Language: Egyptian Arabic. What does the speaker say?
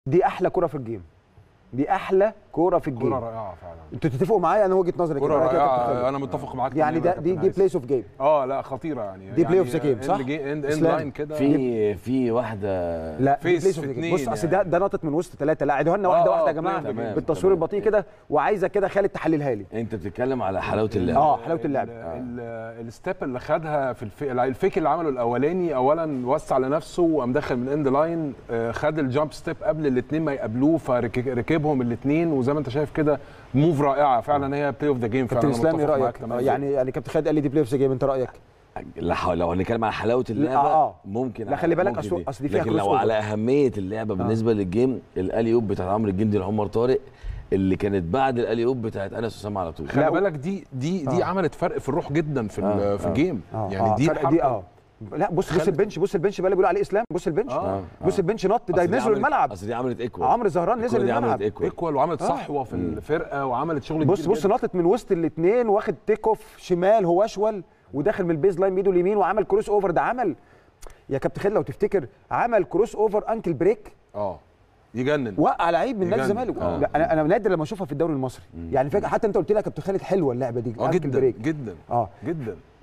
دي احلى كره في الجيم دي احلى كوره في الجيم كوره رائعه فعلا انتوا تتفقوا معايا انا وجهه نظري كوره كده رأيك يا كابتن رائعه خالد؟ انا متفق معاك يعني تماماً ده يا دي كابتن دي هيثم. بليس اوف جيم اه لا خطيره يعني دي play of the game، صح؟ اند اند إسلام. لاين كده في في واحده لا فيس دي plays of في the game. اتنين بص اصل ده يعني. ده نطت من وسط ثلاثه لا عيدوها لنا واحده آه، واحده يا آه، جماعه play of the game. بالتصوير تمام. البطيء كده وعايزه كده خالد تحللها لي انت بتتكلم على حلاوه اللعبه اه حلاوه اللعب الستيب اللي خدها في الفي... الفيك اللي عمله الاولاني اولا وسع لنفسه وقام داخل من اند لاين آه، خد الجامب ستيب قبل الاثنين ما يقابلوه فركبهم الاثنين وزي ما انت شايف كده موف رائعه فعلا هي بلاي اوف ذا جيم كابتن فعلا اسلام ايه متفق معاك رايك؟ تماماً. يعني يعني كابتن خالد قال لي دي بلاي اوف ذا جيم انت رايك؟ لا حول- لو هنتكلم على حلاوه اللعبه آه، آه. ممكن لا، خلي بالك ممكن أصل- أصل دي فيها لكن كروس لو أوفر. على اهميه اللعبه بالنسبه للجيم الالي اوب بتاعت عمرو الجندي لعمر طارق اللي كانت بعد الالي اوب بتاعت انس اسامه على طول خلي لا، بالك دي دي دي آه. عملت فرق في الروح جدا في آه، ال- في آه. الجيم اه يعني آه، دي فرق دي الحركة- اه لا بص بص خلت- البنش بص البنش بقى اللي بيقولوا عليه اسلام بص البنش آه. بص البنش نط ده أصل دي نزلوا عملت- الملعب اصل دي عملت ايكوال عمرو زهران نزل الكرة دي عملت الملعب ايكوال ايكوال وعملت آه. صحوه في الفرقه وعملت شغل بص كبير بص جداً. نطت من وسط الاثنين واخد تيك اوف شمال هو اشول وداخل من البيز لاين بايده اليمين وعمل كروس اوفر ده عمل يا كابتن خالد لو تفتكر عمل كروس اوفر انكل بريك اه يجنن وقع لعيب من نادي يجنن. الزمالك آه. لا، انا انا نادر لما اشوفها في الدوري المصري يعني فاكر حتى انت قلت لي يا كابتن خالد حلوه اللعبه دي اه أنكل جدا بريك. جدا اه جدا